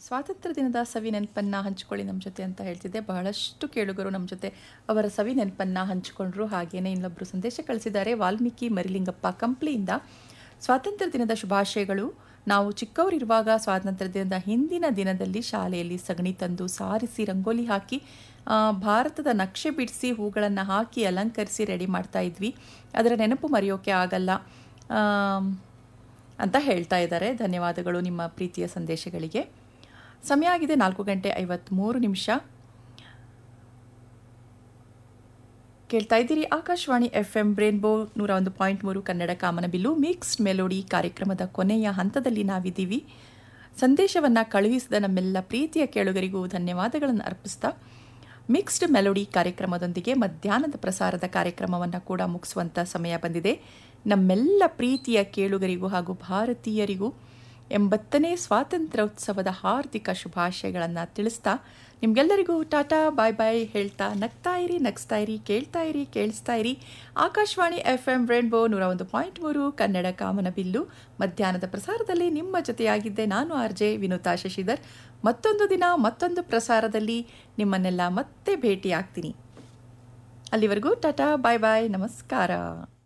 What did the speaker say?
ಸ್ವಾತಂತ್ರ್ಯ ದಿನದ ಸವಿ ನೆನಪನ್ನು ಹಂಚ್ಕೊಳ್ಳಿ ನಮ್ಮ ಜೊತೆ ಅಂತ ಹೇಳ್ತಿದ್ದೆ ಬಹಳಷ್ಟು ಕೇಳುಗರು ನಮ್ಮ ಜೊತೆ ಅವರ ಸವಿ ನೆನಪನ್ನು ಹಂಚಿಕೊಂಡ್ರು ಹಾಗೆಯೇ ಇನ್ನೊಬ್ಬರು ಸಂದೇಶ ಕಳಿಸಿದ್ದಾರೆ ವಾಲ್ಮೀಕಿ ಮರಿಲಿಂಗಪ್ಪ ಕಂಪ್ಲಿಯಿಂದ ಸ್ವಾತಂತ್ರ್ಯ ದಿನದ ಶುಭಾಶಯಗಳು ನಾವು ಚಿಕ್ಕವರಿರುವಾಗ ಸ್ವಾತಂತ್ರ್ಯ ದಿನದ ಹಿಂದಿನ ದಿನದಲ್ಲಿ ಶಾಲೆಯಲ್ಲಿ ಸಗಣಿ ತಂದು ಸಾರಿಸಿ ರಂಗೋಲಿ ಹಾಕಿ ಆ, ಭಾರತದ ನಕ್ಷೆ ಬಿಡಿಸಿ ಹೂಗಳನ್ನು ಹಾಕಿ ಅಲಂಕರಿಸಿ ರೆಡಿ ಮಾಡ್ತಾ ಇದ್ವಿ ಅದರ ನೆನಪು ಮರೆಯೋಕೆ ಆಗಲ್ಲ ಆಮ್, ಅಂತ ಹೇಳ್ತಾ ಇದ್ದಾರೆ ಧನ್ಯವಾದಗಳು ನಿಮ್ಮ ಪ್ರೀತಿಯ ಸಂದೇಶಗಳಿಗೆ ಸಮಯ ಆಗಿದೆ ನಾಲ್ಕು ಗಂಟೆ ಐವತ್ತ್ಮೂರು ನಿಮಿಷ ಕೇಳ್ತಾ ಇದ್ದೀರಿ ಆಕಾಶವಾಣಿ ಎಫ್ ಎಂ ಬ್ರೇನ್ಬೋ ನೂರ ಒಂದು ಪಾಯಿಂಟ್ ಮೂರು ಕನ್ನಡ ಕಾಮನಬಿಲ್ಲು ಮಿಕ್ಸ್ಡ್ ಮೆಲೋಡಿ ಕಾರ್ಯಕ್ರಮದ ಕೊನೆಯ ಹಂತದಲ್ಲಿ ನಾವಿದ್ದೀವಿ ಸಂದೇಶವನ್ನು ಕಳುಹಿಸಿದ ನಮ್ಮೆಲ್ಲ ಪ್ರೀತಿಯ ಕೇಳುಗರಿಗೂ ಧನ್ಯವಾದಗಳನ್ನು ಅರ್ಪಿಸ್ತಾ ಮಿಕ್ಸ್ಡ್ ಮೆಲೋಡಿ ಕಾರ್ಯಕ್ರಮದೊಂದಿಗೆ ಮಧ್ಯಾಹ್ನದ ಪ್ರಸಾರದ ಕಾರ್ಯಕ್ರಮವನ್ನು ಕೂಡ ಮುಗಿಸುವಂಥ ಸಮಯ ಬಂದಿದೆ ನಮ್ಮೆಲ್ಲ ಪ್ರೀತಿಯ ಕೇಳುಗರಿಗೂ ಹಾಗೂ ಭಾರತೀಯರಿಗೂ ಎಂಬತ್ತನೇ ಸ್ವಾತಂತ್ರ್ಯೋತ್ಸವದ ಹಾರ್ದಿಕ ಶುಭಾಶಯಗಳನ್ನು ತಿಳಿಸ್ತಾ ನಿಮಗೆಲ್ಲರಿಗೂ ಟಾಟಾ ಬಾಯ್ ಬಾಯ್ ಹೇಳ್ತಾ ನಗ್ತಾ ಇರಿ ನಗಿಸ್ತಾ ಇರಿ ಕೇಳ್ತಾ ಇರಿ ಕೇಳಿಸ್ತಾ ಇರಿ ಆಕಾಶವಾಣಿ ಎಫ್ ಎಂ ರೇನ್ಬೋ ನೂರ ಒಂದು ಪಾಯಿಂಟ್ ಮೂರು ಕನ್ನಡ ಕಾಮನಬಿಲ್ಲು ಮಧ್ಯಾಹ್ನದ ಪ್ರಸಾರದಲ್ಲಿ ನಿಮ್ಮ ಜೊತೆಯಾಗಿದ್ದೆ ನಾನು ಆರ್ ಜೆ ವಿನುತಾ ಶಶಿಧರ್ ಮತ್ತೊಂದು ದಿನ ಮತ್ತೊಂದು ಪ್ರಸಾರದಲ್ಲಿ ನಿಮ್ಮನ್ನೆಲ್ಲ ಮತ್ತೆ ಭೇಟಿ ಆಗ್ತೀನಿ ಅಲ್ಲಿವರೆಗೂ ಟಾಟಾ ಬಾಯ್ ಬಾಯ್ ನಮಸ್ಕಾರ